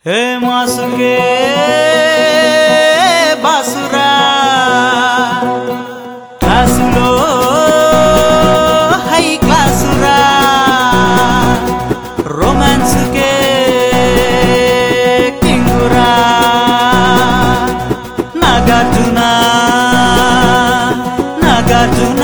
హే మాసుకే బాసురా క్లాసులో హై క్లాసురా రొమాన్స్కే కింగురా నాగార్జున నాగార్జున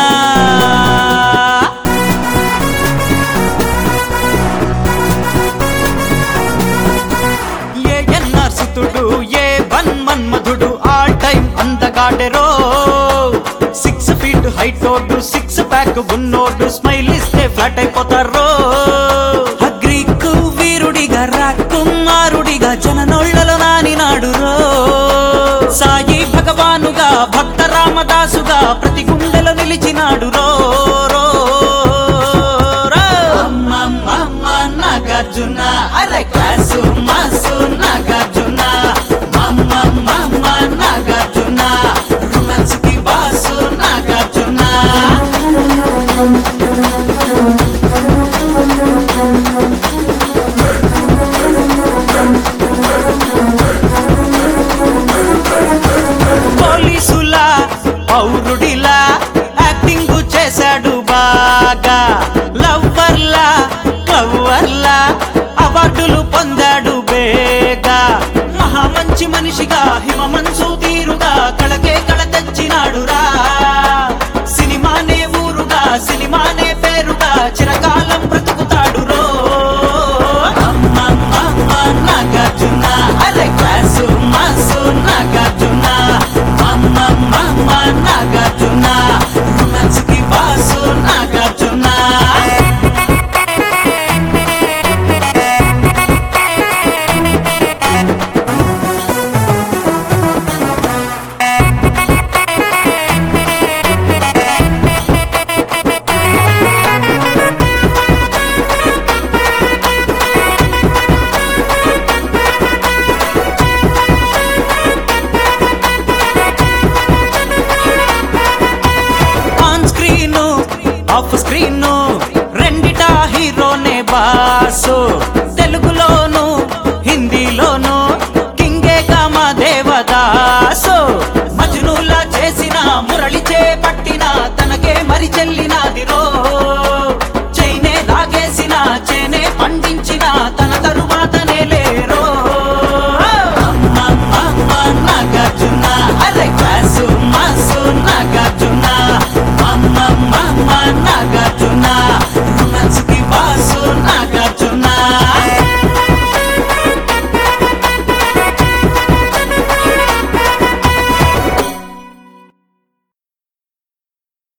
ఏ ఎన్ఆర్ సుతుడు ఏ వన్ మన్మధుడు ఆల్ టైం అందగాడెరో సిక్స్ ఫీట్ హైట్ ఓడు సిక్స్ ప్యాక్ ఉన్నోడు స్మైల్ ఇస్తే ఫ్లాట్ అయిపోతారో అగ్రీకు వీరుడిగా రాకుమారుడిగా జననోళ్లలో నానినాడు రో సాయి భగవానుగా భక్త రామదాసుగా ప్రతి గుండెలో నిలిచినాడు రో రో రో. అమ్మమ్మమ్మ నాగార్జున అరే క్లాసు మాసు నాగార్జున మమ్మమ్మమ్మ నాగార్జున రొమాన్స్ కి బాసు నాగార్జున పోలీసులా పౌరుడిలా యాక్టింగ్ చేశాడు బాగా లవ్వర్లా లవ్వర్లా అవార్డులు పొందాడు బేగా మహా మంచి మనిషిగా హిమ మనసు తీరుగా కళకే కళ తెచ్చినాడు రా సినిమానే ఊరుగా సినిమానే పేరుగా చిరకాలం బ్రతుకుతాడు రో అమ్మమ్మమ్మ నాగార్జున అరే క్లాసు మాసు నాగార్జున అమ్మమ్మమ్మ నాగార్జున రొమాన్స్ కి boss Nagarjuna on screen off screen